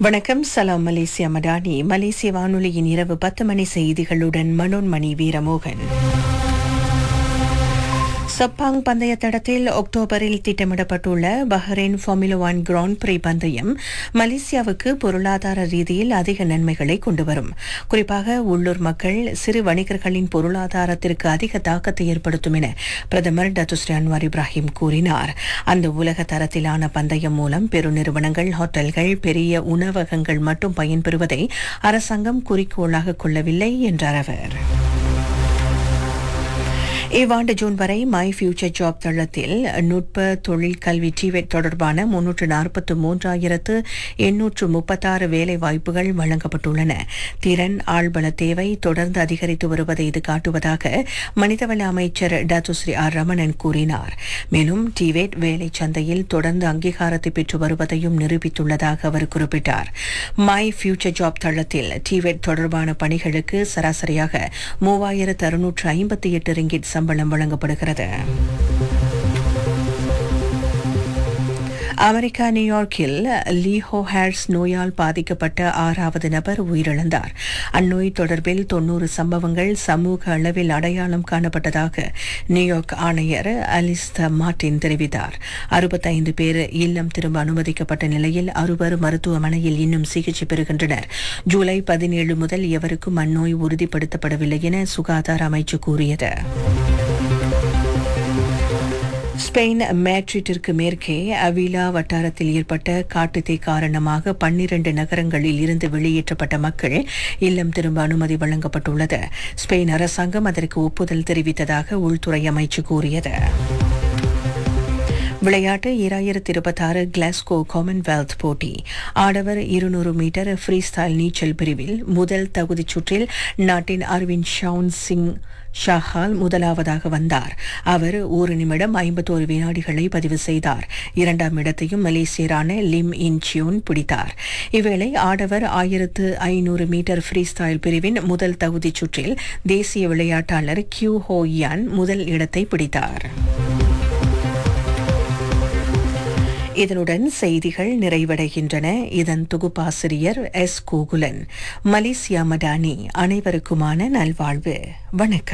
வணக்கம் சலாம் மலேசியா மடானி மலேசிய வானொலியின் இரவு பத்து மணி செய்திகளுடன் மனோன்மணி வீரமோகன் சப்பாங் பந்தய தடத்தில் அக்டோபரில் திட்டமிடப்பட்டுள்ள Bahrain Formula One Grand Prix பந்தயம் மலேசியாவுக்கு பொருளாதார ரீதியில் அதிக நன்மைகளை கொண்டுவரும் குறிப்பாக உள்ளூர் மக்கள் சிறு வணிகர்களின் பொருளாதாரத்திற்கு அதிக தாக்கத்தை ஏற்படுத்தும் என பிரதமர் டத்துஸ்ரீ அன்வார் இப்ராஹிம் கூறினார் அந்த உலக தரத்திலான பந்தயம் மூலம் பெருநிறுவனங்கள் ஹோட்டல்கள் பெரிய உணவகங்கள் மட்டும் பயன்பெறுவதை அரசாங்கம் குறிக்கோளாக கொள்ளவில்லை என்றார் அவர் இவ்வாண்டு ஜூன் வரை மை ஃபியூச்சர் ஜாப் தளத்தில் நுட்ப தொழில் கல்வி டிவெட் தொடர்பான முன்னூற்று நாற்பத்து மூன்றாயிரத்து எண்ணூற்று முப்பத்தாறு வேலை வாய்ப்புகள் வழங்கப்பட்டுள்ளன திறன் ஆள்பல தேவை தொடர்ந்து அதிகரித்து வருவதை இது காட்டுவதாக மனிதவள அமைச்சர் டத்துஸ்ரீ ஆர் ரமணன் கூறினார் மேலும் டிவேட் வேலை சந்தையில் தொடர்ந்து அங்கீகாரத்தை பெற்று வருவதையும் நிரூபித்துள்ளதாக அவர் குறிப்பிட்டார் மை ஃபியூச்சர் ஜாப் தளத்தில் டிவேட் தொடர்பான பணிகளுக்கு சராசரியாக மூவாயிரத்து அறுநூற்று ஐம்பத்தி எட்டு ரிங்கிட் சம்பளம் வழங்கப்படுகிறது அமெரிக்கா நியூயார்க்கில் லீஹோ ஹேர்ஸ் நோயால் பாதிக்கப்பட்ட ஆறாவது நபர் உயிரிழந்தார் அந்நோய் தொடர்பில் தொன்னூறு சம்பவங்கள் சமூக அளவில் அடையாளம் காணப்பட்டதாக நியூயார்க் ஆணையர் அலிஸ்த மார்டின் தெரிவித்தார் அறுபத்தைந்து பேர் இல்லம் திரும்ப அனுமதிக்கப்பட்ட நிலையில் அறுவர் மருத்துவமனையில் இன்னும் சிகிச்சை பெறுகின்றனர் ஜூலை பதினேழு முதல் எவருக்கும் அந்நோய் உறுதிப்படுத்தப்படவில்லை என சுகாதார அமைச்சு கூறியது ஸ்பெயின் மேட்ரிட்டிற்கு மேற்கே அவிலா வட்டாரத்தில் ஏற்பட்ட காட்டுத்தீ காரணமாக பன்னிரண்டு நகரங்களில் இருந்து வெளியேற்றப்பட்ட மக்கள் இல்லம் திரும்ப அனுமதி வழங்கப்பட்டுள்ளது ஸ்பெயின் அரசாங்கம் அதற்கு ஒப்புதல் தெரிவித்ததாக உள்துறை அமைச்சு கூறியது விளையாட்டு இராயிரத்தி இருபத்தாறு கிளாஸ்கோ காமன்வெல்த் போட்டி ஆடவர் இருநூறு மீட்டர் ஃப்ரீ ஸ்டைல் நீச்சல் பிரிவில் முதல் தகுதிச் சுற்றில் நாட்டின் அரவிந்த் ஷவுன் சிங் ஷாஹால் முதலாவதாக வந்தார் அவர் ஒரு நிமிடம் ஐம்பத்தோரு வினாடிகளை பதிவு செய்தார் இரண்டாம் இடத்தையும் மலேசியரான லிம் இன் சியோன் பிடித்தார் இவ்வேளை ஆடவர் ஆயிரத்து ஐநூறு மீட்டர் ஃப்ரீ ஸ்டைல் பிரிவின் முதல் தகுதிச் சுற்றில் தேசிய விளையாட்டாளர் கியூ ஹோ யான் முதல் இடத்தை பிடித்தார் இதனுடன் செய்திகள் நிறைவடைகின்றன இதன் தொகுப்பாசிரியர் எஸ் கோகுலன் மலேசியா மடானி அனைவருக்குமான நல்வாழ்வு வணக்கம்